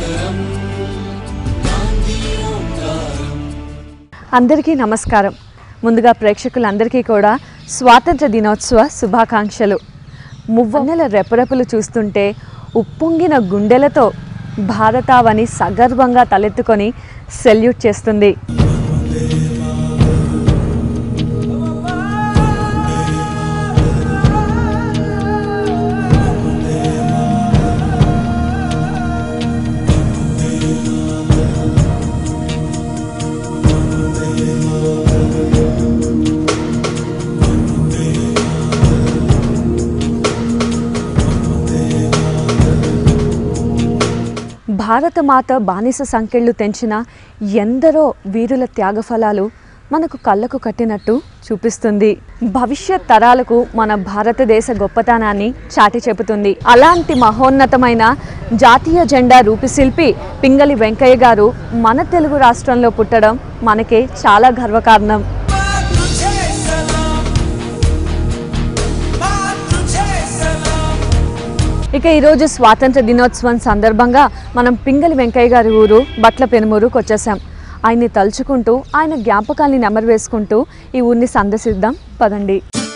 అందరికీ నమస్కారం ముందుగా ప్రేక్షకులందరికీ కూడా స్వాతంత్ర దినోత్సవ శుభాకాంక్షలు మువ్వన్నెల రెపరెపలు చూస్తుంటే ఉప్పొంగిన గుండెలతో భారతావని సగర్వంగా తలెత్తుకొని సెల్యూట్ చేస్తుంది భారతమాత బానిస సంకెళ్ళు తెంచిన ఎందరో వీరుల త్యాగఫలాలు మనకు కళ్ళకు కట్టినట్టు చూపిస్తుంది భవిష్యత్ తరాలకు మన భారతదేశ గొప్పతనాన్ని చాటి చెబుతుంది అలాంటి మహోన్నతమైన జాతీయ జెండా రూపశిల్పి పింగళి వెంకయ్య గారు మన తెలుగు రాష్ట్రంలో పుట్టడం మనకే చాలా గర్వకారణం तुझे सलाम माँ तुझे सलाम ఇక ఈరోజు స్వాతంత్ర దినోత్సవం సందర్భంగా మనం పింగళి వెంకయ్య గారి ఊరు బట్ల పెనుమూరుకు వచ్చేసాం ఆయన్ని తలుచుకుంటూ ఆయన జ్ఞాపకాల్ని నెమరు వేసుకుంటూ ఈ ఊరిని సందర్శిద్దాం పదండి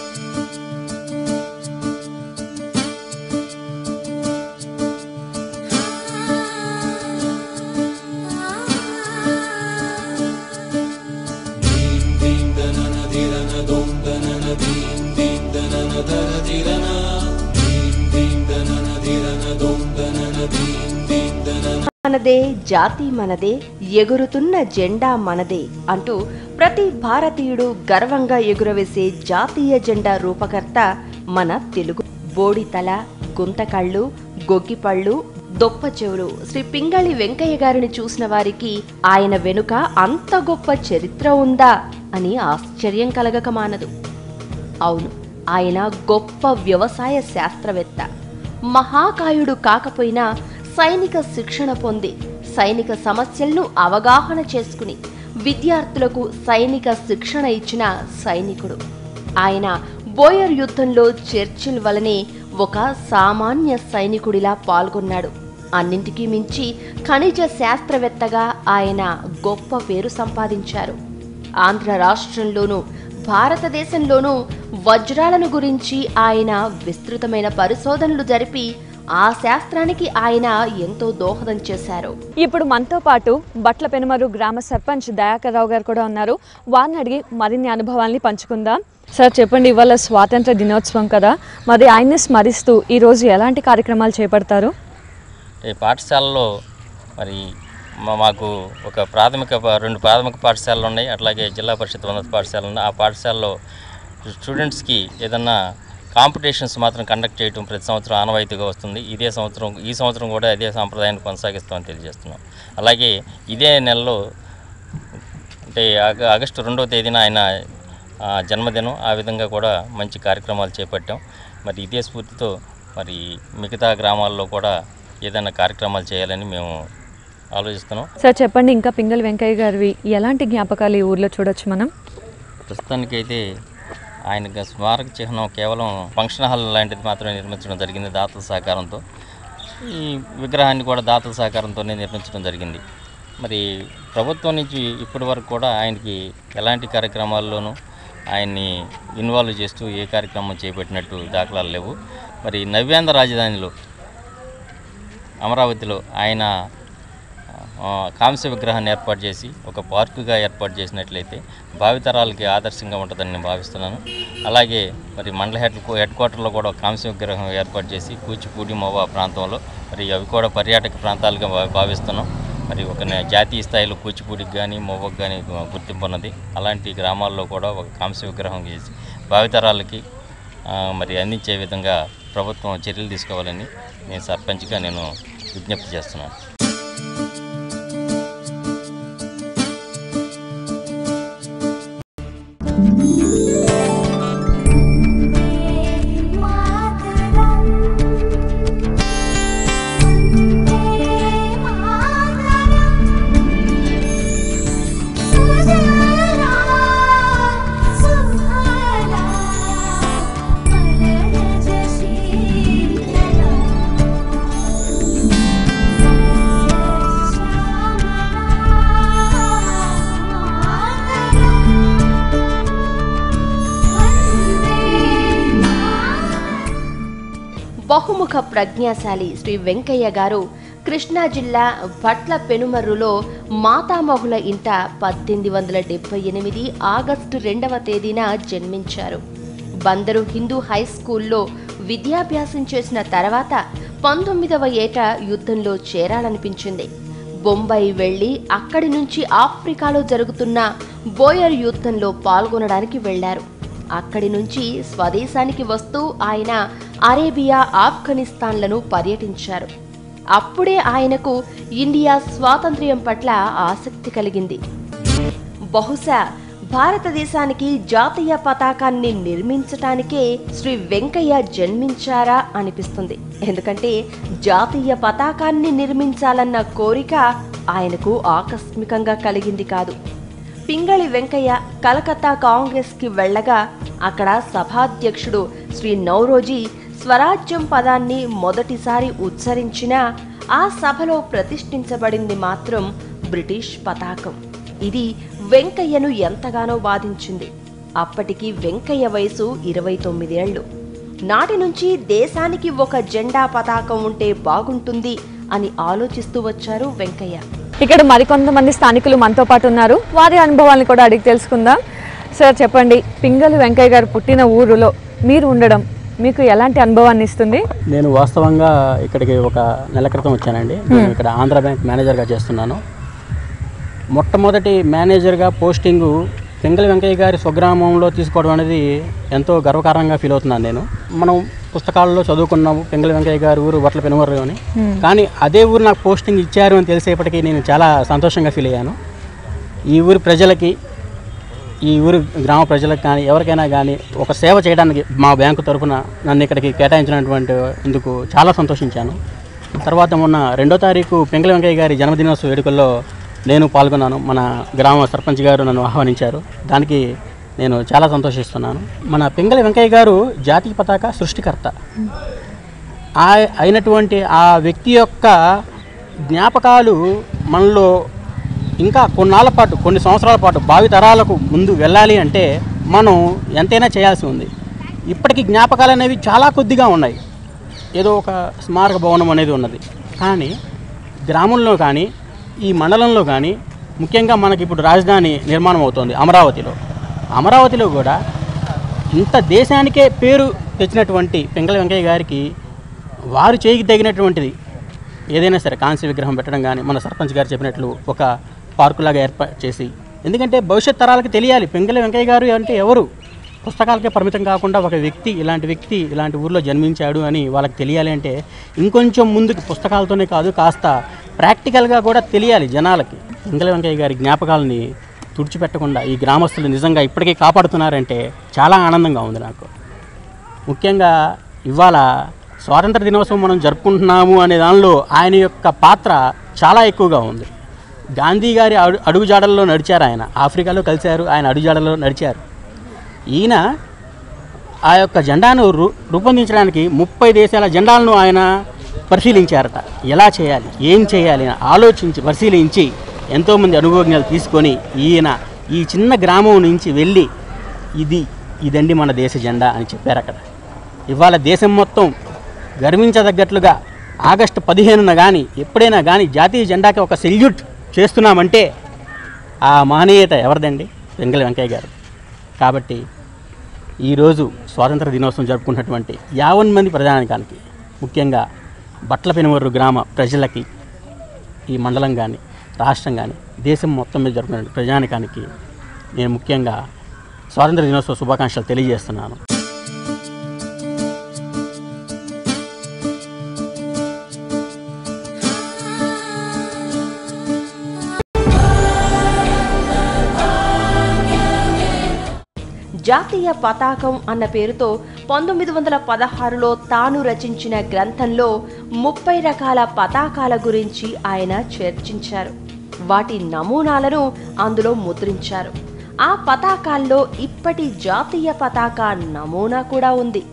మనదే జాతి మనదే ఎగురుతున్న జెండా మనదే అంటూ ప్రతి భారతీయుడు గర్వంగా ఎగురవేసే జాతీయ జెండా రూపకర్త మన తెలుగు బోడితల గుంతకళ్ళు గొగ్గిపళ్ళు దొప్ప చెవులు శ్రీ పింగళి వెంకయ్య గారిని చూసిన వారికి ఆయన వెనుక అంత గొప్ప చరిత్ర ఉందా అని ఆశ్చర్యం కలగక మానదు అవును ఆయన గొప్ప వ్యవసాయ శాస్త్రవేత్త మహాకాయుడు కాకపోయినా సైనిక శిక్షణ పొంది సైనిక సమస్యలను అవగాహన చేసుకుని విద్యార్థులకు సైనిక శిక్షణ ఇచ్చిన సైనికుడు ఆయన బోయర్ యుద్ధంలో చర్చిల్ వలనే ఒక సామాన్య సైనికుడిలా పాల్గొన్నాడు అన్నింటికీ మించి ఖనిజ శాస్త్రవేత్తగా ఆయన గొప్ప పేరు సంపాదించారు ఆంధ్ర రాష్ట్రంలోనూ భారతదేశంలోనూ వజ్రాలను గురించి ఆయన విస్తృతమైన పరిశోధనలు జరిపి ఆ శాస్త్రానికి ఆయన ఎంతో దోహదం చేశారు ఇప్పుడు మనతో పాటు బట్ల పెనుమరు గ్రామ సర్పంచ్ దయాకర్ రావు గారు కూడా ఉన్నారు వారిని అడిగి మరిన్ని అనుభవాల్ని పంచుకుందాం సార్ చెప్పండి ఇవాళ స్వాతంత్ర దినోత్సవం కదా మరి ఆయన్ని స్మరిస్తూ ఈరోజు ఎలాంటి కార్యక్రమాలు చేపడతారు ఈ పాఠశాలలో మరి మా- మాకు ఒక ప్రాథమిక ప- రెండు ప్రాథమిక పాఠశాలలు ఉన్నాయి అట్లాగే జిల్లా పరిషత్ ఉన్నత పాఠశాలలు ఉన్నాయి ఆ పాఠశాలలో స్టూడెంట్స్కి ఏదన్నా కాంపిటీషన్స్ మాత్రం కండక్ట్ చేయడం ప్రతి సంవత్సరం ఆనవాయితీగా వస్తుంది ఇదే సంవత్సరం ఈ సంవత్సరం కూడా అదే సాంప్రదాయాన్ని కొనసాగిస్తామని తెలియజేస్తున్నాం అలాగే ఇదే నెలలో అంటే ఆగ- ఆగస్టు రెండవ తేదీన ఆయన ఆ, జన్మదినం ఆ విధంగా కూడా మంచి కార్యక్రమాలు చేపట్టాం మరి ఇదే స్ఫూర్తితో మరి మిగతా గ్రామాల్లో కూడా ఏదైనా కార్యక్రమాలు చేయాలని మేము ఆలోచిస్తున్నాం సార్ చెప్పండి ఇంకా పింగళి వెంకయ్య గారివి ఎలాంటి జ్ఞాపకాలు ఈ ఊర్లో చూడొచ్చు మనం ప్రస్తుతానికైతే ఆయన స్మారక చిహ్నం కేవలం ఫంక్షన్ హాల్ లాంటిది మాత్రమే నిర్మించడం జరిగింది దాతల సహకారంతో ఈ విగ్రహాన్ని కూడా దాతల సహకారంతోనే నిర్మించడం జరిగింది మరి ప్రభుత్వం నుంచి ఇప్పటి వరకు కూడా ఆయనకి ఎలాంటి కార్యక్రమాల్లోనూ ఆయన్ని ఇన్వాల్వ్ చేస్తూ ఏ కార్యక్రమం చేపట్టినట్టు దాఖలాలు లేవు మరి నవ్యాంధ్ర రాజధానిలో అమరావతిలో ఆయన ఆ, కాంస్య విగ్రహాన్ని ఏర్పాటు చేసి ఒక పార్కుగా ఏర్పాటు చేసినట్లయితే భావితరాలకి ఆదర్శంగా ఉంటుందని నేను భావిస్తున్నాను అలాగే మరి మండల హెడ్ హెడ్ క్వార్టర్లో కూడా ఒక కాంస్య విగ్రహం ఏర్పాటు చేసి కూచిపూడి మోవా ప్రాంతంలో మరి అవి కూడా పర్యాటక ప్రాంతాలుగా భా- భావిస్తున్నాం మరి ఒక నే- జాతీయ స్థాయిలో కూచిపూడికి కానీ మోవకు కానీ గుర్తింపు ఉన్నది అలాంటి గ్రామాల్లో కూడా ఒక కాంస్య విగ్రహం చేసి భావితరాలకి ఆ, మరి అందించే విధంగా ప్రభుత్వం చర్యలు తీసుకోవాలని నేను సర్పంచ్గా నేను విజ్ఞప్తి చేస్తున్నాను సుహారా బహుముఖ ప్రజ్ఞాశాలి శ్రీ వెంకయ్య గారు కృష్ణా జిల్లా భట్ల పెనుమర్రులో మాతామహుల ఇంట పద్దెనిమిది వందల డెబ్బై ఎనిమిది ఆగస్టు రెండవ తేదీన జన్మించారు బందరు హిందూ హై స్కూల్లో విద్యాభ్యాసం చేసిన తర్వాత పంతొమ్మిదవ ఏట యుద్ధంలో చేరాలనిపించింది బొంబాయి వెళ్లి అక్కడి నుంచి ఆఫ్రికాలో జరుగుతున్న బోయర్ యుద్ధంలో పాల్గొనడానికి వెళ్లారు అక్కడి నుంచి స్వదేశానికి వస్తూ ఆయన అరేబియా ఆఫ్ఘనిస్తాన్లను పర్యటించారు అప్పుడే ఆయనకు ఇండియా స్వాతంత్ర్యం పట్ల ఆసక్తి కలిగింది బహుశా భారతదేశానికి జాతీయ పతాకాన్ని నిర్మించటానికే శ్రీ వెంకయ్య జన్మించారా అనిపిస్తుంది ఎందుకంటే జాతీయ పతాకాన్ని నిర్మించాలన్న కోరిక ఆయనకు ఆకస్మికంగా కలిగింది కాదు పింగళి వెంకయ్య కలకత్తా కాంగ్రెస్కి వెళ్ళగా అక్కడ సభాధ్యక్షుడు శ్రీ నౌరోజీ స్వరాజ్యం పదాన్ని మొదటిసారి ఉచ్చరించినా ఆ సభలో ప్రతిష్ఠించబడింది మాత్రం బ్రిటిష్ పతాకం ఇది వెంకయ్యను ఎంతగానో బాధించింది అప్పటికి వెంకయ్య వయసు ఇరవై తొమ్మిదేళ్లు నాటి నుంచి దేశానికి ఒక జెండా పతాకం ఉంటే బాగుంటుంది అని ఆలోచిస్తూ వచ్చారు వెంకయ్య ఇక్కడ మరికొంతమంది స్థానికులు మనతో పాటు ఉన్నారు వారి అనుభవాలను కూడా అడిగి తెలుసుకుందాం సార్ చెప్పండి పింగళి వెంకయ్య గారు పుట్టిన ఊరిలో మీరు ఉండడం మీకు ఎలాంటి అనుభవాన్ని ఇస్తుంది నేను వాస్తవంగా ఇక్కడికి ఒక నెల క్రితం వచ్చానండి నేను ఇక్కడ ఆంధ్ర బ్యాంక్ మేనేజర్గా చేస్తున్నాను మొట్టమొదటి మేనేజర్గా పోస్టింగు పింగళి వెంకయ్య గారి స్వగ్రామంలో తీసుకోవడం అనేది ఎంతో గర్వకారణంగా ఫీల్ అవుతున్నాను నేను మనం పుస్తకాల్లో చదువుకున్నాము పింగళి వెంకయ్య గారి ఊరు వట్ల పెనుమర్రు అని కానీ అదే ఊరు నాకు పోస్టింగ్ ఇచ్చారు అని తెలిసేపటికి నేను చాలా సంతోషంగా ఫీల్ అయ్యాను ఈ ఊరి ప్రజలకి ఈ ఊరి గ్రామ ప్రజలకు కానీ ఎవరికైనా కానీ ఒక సేవ చేయడానికి మా బ్యాంకు తరఫున నన్ను ఇక్కడికి కేటాయించినటువంటి ఇందుకు చాలా సంతోషించాను తర్వాత మొన్న రెండో తారీఖు పెంకల వెంకయ్య గారి జన్మదినోత్సవ వేడుకల్లో నేను పాల్గొన్నాను మన గ్రామ సర్పంచ్ గారు నన్ను ఆహ్వానించారు దానికి నేను చాలా సంతోషిస్తున్నాను మన పింగళి వెంకయ్య గారు జాతీయ పతాక సృష్టికర్త ఆ అయినటువంటి ఆ వ్యక్తి యొక్క జ్ఞాపకాలు మనలో ఇంకా కొన్నాళ్ళ పాటు కొన్ని సంవత్సరాల పాటు భావి తరాలకు ముందు వెళ్ళాలి అంటే మనం ఎంతైనా చేయాల్సి ఉంది ఇప్పటికీ జ్ఞాపకాలు అనేవి చాలా కొద్దిగా ఉన్నాయి ఏదో ఒక స్మారక భవనం అనేది ఉన్నది కానీ గ్రామంలో కానీ ఈ మండలంలో కానీ ముఖ్యంగా మనకి ఇప్పుడు రాజధాని నిర్మాణం అవుతోంది అమరావతిలో అమరావతిలో కూడా ఇంత దేశానికే పేరు తెచ్చినటువంటి పెంగళ వెంకయ్య గారికి వారు చేయికి తగినటువంటిది ఏదైనా సరే కాంస్య విగ్రహం పెట్టడం కానీ మన సర్పంచ్ గారు చెప్పినట్లు ఒక పార్కులాగా ఏర్పాటు చేసి ఎందుకంటే భవిష్యత్ తరాలకు తెలియాలి పెంగళ వెంకయ్య గారు అంటే ఎవరు పుస్తకాలకే పరిమితం కాకుండా ఒక వ్యక్తి ఇలాంటి వ్యక్తి ఇలాంటి ఊర్లో జన్మించాడు అని వాళ్ళకి తెలియాలి అంటే ఇంకొంచెం ముందుకు పుస్తకాలతోనే కాదు కాస్త ప్రాక్టికల్గా కూడా తెలియాలి జనాలకి పెంగళ వెంకయ్య గారి జ్ఞాపకాలని తుడిచిపెట్టకుండా ఈ గ్రామస్తులు నిజంగా ఇప్పటికీ కాపాడుతున్నారంటే చాలా ఆనందంగా ఉంది నాకు ముఖ్యంగా ఇవాళ స్వాతంత్ర దినోత్సవం మనం జరుపుకుంటున్నాము అనే దానిలో ఆయన యొక్క పాత్ర చాలా ఎక్కువగా ఉంది గాంధీ గారి అడు అడుగుజాడల్లో నడిచారు ఆయన ఆఫ్రికాలో కలిశారు ఆయన అడుగుజాడల్లో నడిచారు ఈయన ఆ యొక్క జెండాను రూ రూపొందించడానికి ముప్పై దేశాల జెండాలను ఆయన పరిశీలించారట ఎలా చేయాలి ఏం చేయాలి అని ఆలోచించి పరిశీలించి ఎంతోమంది అనుభవజ్ఞాలు తీసుకొని ఈయన ఈ చిన్న గ్రామం నుంచి వెళ్ళి ఇది ఇదండి మన దేశ జెండా అని చెప్పారు అక్కడ ఇవాళ దేశం మొత్తం గర్వించదగ్గట్లుగా ఆగస్టు పదిహేనున కానీ ఎప్పుడైనా కానీ జాతీయ జెండాకి ఒక సెల్యూట్ చేస్తున్నామంటే ఆ మహనీయత ఎవరిదండి వెంగళ వెంకయ్య గారు కాబట్టి ఈరోజు స్వాతంత్ర దినోత్సవం జరుపుకున్నటువంటి యావన్ మంది ప్రజానికానికి ముఖ్యంగా బట్ల పెనుమర్రు గ్రామ ప్రజలకి ఈ మండలం కానీ రాష్ట్రం కానీ దేశం మొత్తం మీద జరుపుకున్న ప్రజానికానికి నేను ముఖ్యంగా స్వాతంత్ర దినోత్సవ శుభాకాంక్షలు తెలియజేస్తున్నాను జాతీయ పతాకం అన్న పేరుతో పంతొమ్మిది వందల పదహారులో తాను రచించిన గ్రంథంలో ముప్పై రకాల పతాకాల గురించి ఆయన చర్చించారు వాటి నమూనాలను అందులో ముద్రించారు ఆ పతాకాల్లో ఇప్పటి జాతీయ పతాక నమూనా కూడా ఉంది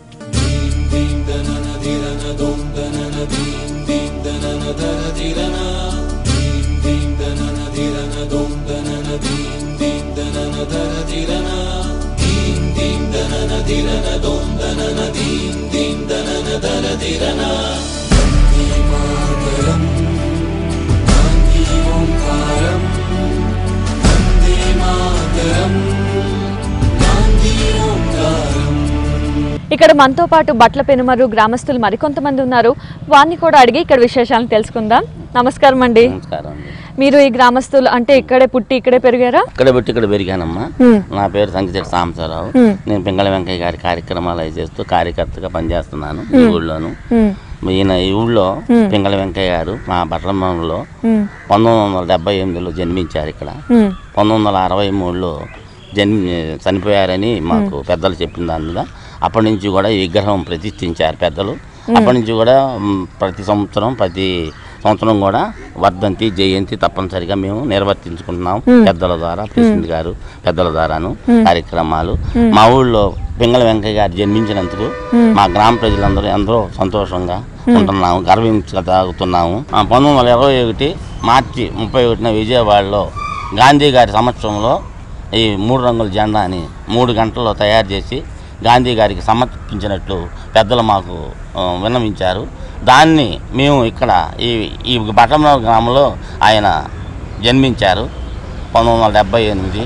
దిరన ఇక్కడ మనతో పాటు బట్ల పెనుమరు గ్రామస్తులు మరికొంతమంది ఉన్నారు వారిని కూడా అడిగి ఇక్కడ విశేషాలను తెలుసుకుందాం నమస్కారం అండి నమస్కారం అండి మీరు ఈ గ్రామస్తులు అంటే ఇక్కడే పుట్టి ఇక్కడే పెరిగారా ఇక్కడ పెట్టి ఇక్కడ పెరిగానమ్మా హ్మ్. నా పేరు సంగీత సాంబశివరావు హ్మ్. నేను పింగళ వెంకయ్య గారి కార్యక్రమాలు అవి చేస్తూ కార్యకర్తగా పనిచేస్తున్నాను ఈ ఊళ్ళోను ఉమ్, ఈయన ఈ ఊళ్ళో పింగళ వెంకయ్య గారు మా బట్లమంలో ఉమ్, పంతొమ్మిది వందల డెబ్బై ఎనిమిదిలో జన్మించారు ఇక్కడ ఉమ్, పంతొమ్మిది వందల అరవై మూడులో జన్మి చనిపోయారని మాకు పెద్దలు చెప్పిన దానిగా అప్పటి నుంచి కూడా ఈ విగ్రహం ప్రతిష్ఠించారు పెద్దలు అప్పటి నుంచి కూడా మ్, ప్రతి సంవత్సరం ప్రతి సంవత్సరం కూడా వర్ధంతి జయంతి తప్పనిసరిగా మేము నిర్వర్తించుకుంటున్నాం పెద్దల ద్వారా ప్రెసిడెంట్ గారు పెద్దల ద్వారాను కార్యక్రమాలు మా ఊళ్ళో పింగళ వెంకయ్య గారు జన్మించినందుకు మా గ్రామ ప్రజలందరూ ఎంతో సంతోషంగా ఉంటున్నాము గర్వించగలుగుతున్నాము ఆ, పంతొమ్మిది వందల ఇరవై ఒకటి మార్చి ముప్పై ఒకటిన విజయవాడలో గాంధీ గారి సమక్షంలో ఈ మూడు రంగుల జెండాని మూడు గంటల్లో తయారు చేసి గాంధీ గారికి సమర్పించినట్లు పెద్దలు మాకు ఆ, విన్నవించారు దాన్ని మేము ఇక్కడ ఈ ఈ బట్టమరావు గ్రామంలో ఆయన జన్మించారు పంతొమ్మిది వందల డెబ్బై ఎనిమిది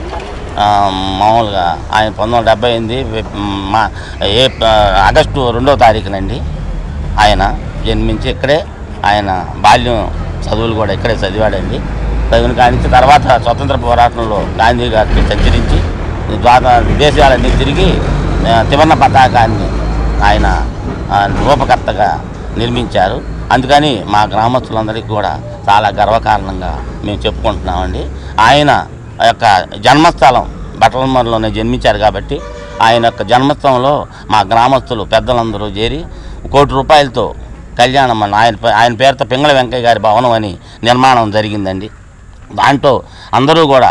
ఆ, మామూలుగా ఆయన పంతొమ్మిది వందల డెబ్బై ఎనిమిది వె- మా ఏ ఆగస్టు రెండో తారీఖునండి ఆయన జన్మించి ఇక్కడే ఆయన బాల్యం చదువులు కూడా ఇక్కడే చదివాడండి చదివిన కానించి తర్వాత స్వతంత్ర పోరాటంలో గాంధీ గారికి సంచరించి ద్వారా విదేశాలన్నీ తిరిగి ఆ, త్రివర్ణ పతాకాన్ని ఆయన ఆ, రూపకర్తగా నిర్మించారు అందుకని మా గ్రామస్తులందరికీ కూడా చాలా గర్వకారణంగా మేము చెప్పుకుంటున్నామండి ఆయన యొక్క జన్మస్థలం బట్టలమరిలోనే జన్మించారు కాబట్టి ఆయన యొక్క జన్మస్థలంలో మా గ్రామస్తులు పెద్దలందరూ చేరి కోటి రూపాయలతో కళ్యాణం అన్న ఆయన పే- ఆయన పేరుతో పింగళ వెంకయ్య గారి భవనం అని నిర్మాణం జరిగిందండి దాంట్లో అందరూ కూడా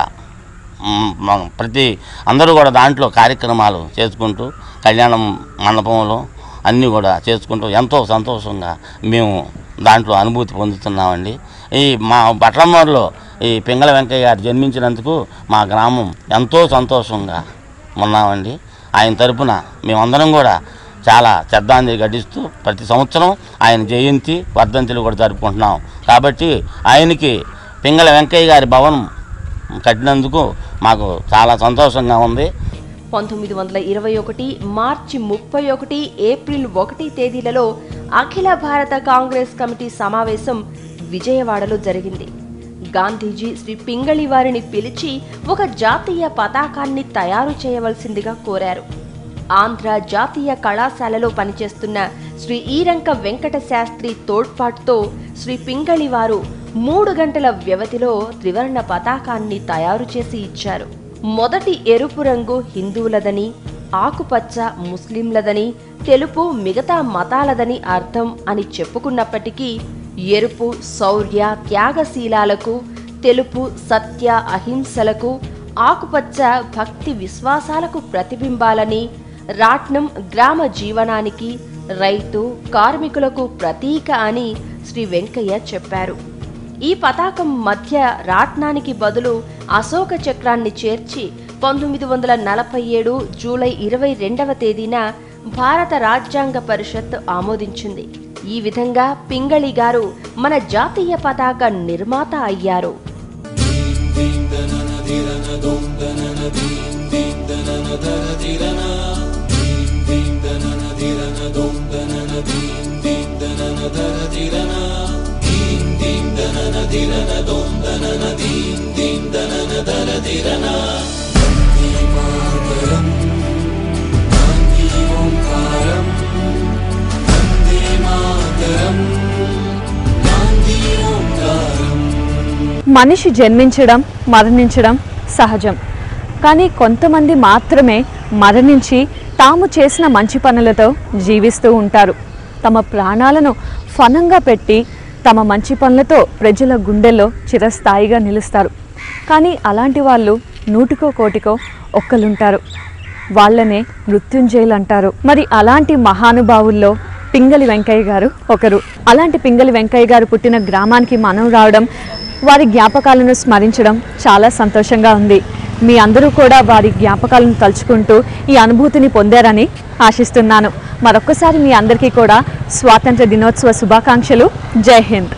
మ్, మ- ప్రతి అందరూ కూడా దాంట్లో కార్యక్రమాలు చేసుకుంటూ కళ్యాణం మండపంలో అన్నీ కూడా చేసుకుంటూ ఎంతో సంతోషంగా మేము దాంట్లో అనుభూతి పొందుతున్నామండి ఈ మా బట్లమ్మూరులో ఈ పింగళ వెంకయ్య గారు జన్మించినందుకు మా గ్రామం ఎంతో సంతోషంగా ఉన్నామండి ఆయన తరపున మేమందరం కూడా చాలా శ్రద్ధాంజలి ఘటిస్తూ ప్రతి సంవత్సరం ఆయన జయంతి వర్ధంతులు కూడా జరుపుకుంటున్నాం కాబట్టి ఆయనకి పింగళ వెంకయ్య గారి భవనం కట్టినందుకు మాకు చాలా సంతోషంగా ఉంది పంతొమ్మిది వందల ఇరవై ఒకటి మార్చి ముప్పై ఒకటి ఏప్రిల్ ఒకటి తేదీలలో అఖిల భారత కాంగ్రెస్ కమిటీ సమావేశం విజయవాడలో జరిగింది గాంధీజీ శ్రీ పింగళి వారిని పిలిచి ఒక జాతీయ పతాకాన్ని తయారు చేయవలసిందిగా కోరారు ఆంధ్ర జాతీయ కళాశాలలో పనిచేస్తున్న శ్రీ ఈరంక వెంకట శాస్త్రి తోడ్పాటుతో శ్రీ పింగళి వారు మూడు గంటల వ్యవధిలో త్రివర్ణ పతాకాన్ని తయారు చేసి ఇచ్చారు మొదటి ఎరుపు రంగు హిందువులదని ఆకుపచ్చ ముస్లింలదని తెలుపు మిగతా మతాలదని అర్థం అని చెప్పుకున్నప్పటికీ ఎరుపు శౌర్య త్యాగశీలాలకు తెలుపు సత్య అహింసలకు ఆకుపచ్చ భక్తి విశ్వాసాలకు ప్రతిబింబాలని రాట్నం గ్రామ జీవనానికి రైతు కార్మికులకు ప్రతీక అని శ్రీ వెంకయ్య చెప్పారు ఈ పతాకం మధ్య రాట్నానికి బదులు అశోక చక్రాన్ని చేర్చి పంతొమ్మిది వందల నలభై ఏడు జూలై ఇరవై రెండవ తేదీన భారత రాజ్యాంగ పరిషత్ ఆమోదించింది ఈ విధంగా పింగళి గారు మన జాతీయ పతాక నిర్మాత అయ్యారు మనిషి జన్మించడం మరణించడం సహజం కానీ కొంతమంది మాత్రమే మరణించి తాము చేసిన మంచి పనులతో జీవిస్తూ ఉంటారు తమ ప్రాణాలను ఫనంగా పెట్టి తమ మంచి పనులతో ప్రజల గుండెల్లో చిరస్థాయిగా నిలుస్తారు కానీ అలాంటి వాళ్ళు నూటికో కోటికో ఒక్కలుంటారు వాళ్ళనే మృత్యుంజయులు అంటారు మరి అలాంటి మహానుభావుల్లో పింగళి వెంకయ్య గారు ఒకరు అలాంటి పింగళి వెంకయ్య గారు పుట్టిన గ్రామానికి మనం రావడం వారి జ్ఞాపకాలను స్మరించడం చాలా సంతోషంగా ఉంది మీ అందరూ కూడా వారి జ్ఞాపకాలను తలుచుకుంటూ ఈ అనుభూతిని పొందారని ఆశిస్తున్నాను మరొక్కసారి మీ అందరికీ కూడా స్వాతంత్ర దినోత్సవ శుభాకాంక్షలు జై హింద్